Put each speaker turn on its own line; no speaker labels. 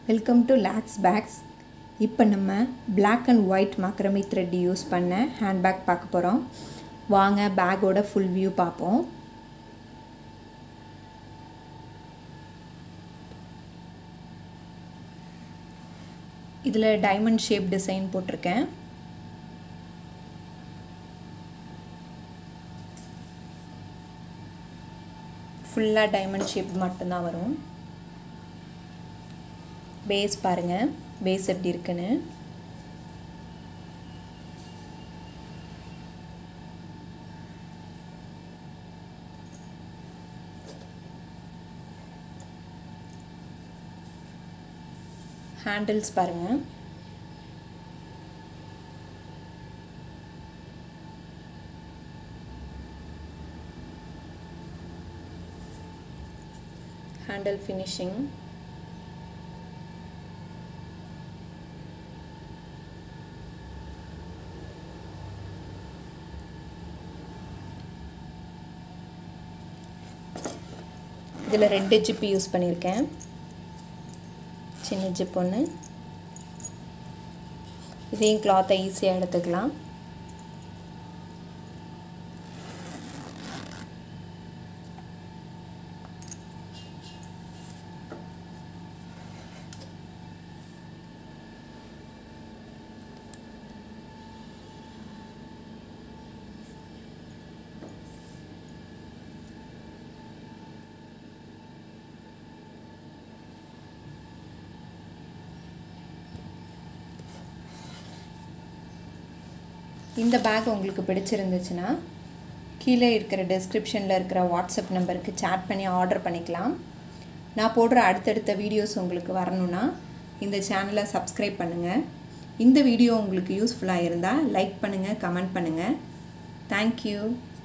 welcome to lakhs packs இப்போ நம்ம Black and white macrame thread use பண்ண ஹேண்ட்பேக் பார்க்க போகிறோம் வாங்க பேக்கோட ஃபுல் வியூ பார்ப்போம் இதில் டைமண்ட் ஷேப் டிசைன் போட்டிருக்கேன் ஃபுல்லாக டைமண்ட் ஷேப் மட்டும்தான் வரும் பேஸ் பாருங்கள் பேஸ் எப்படி இருக்குன்னு ஹேண்டில்ஸ் பாருங்கள் ஹேண்டில் ஃபினிஷிங் இதில் ரெண்டு ஜிப்பு யூஸ் பண்ணியிருக்கேன் சின்ன ஜிப் ஒன்று இதையும் கிளாத்தை ஈஸியாக எடுத்துக்கலாம் இந்த பேக் உங்களுக்கு பிடிச்சிருந்துச்சுன்னா கீழே இருக்கிற டெஸ்கிரிப்ஷனில் இருக்கிற வாட்ஸ்அப் நம்பருக்கு சேட் பண்ணி ஆர்டர் பண்ணிக்கலாம் நான் போடுற அடுத்தடுத்த வீடியோஸ் உங்களுக்கு வரணும்னா இந்த சேனலை சப்ஸ்கிரைப் பண்ணுங்கள் இந்த வீடியோ உங்களுக்கு யூஸ்ஃபுல்லாக இருந்தால் லைக் பண்ணுங்கள் கமெண்ட் பண்ணுங்கள் தேங்க்யூ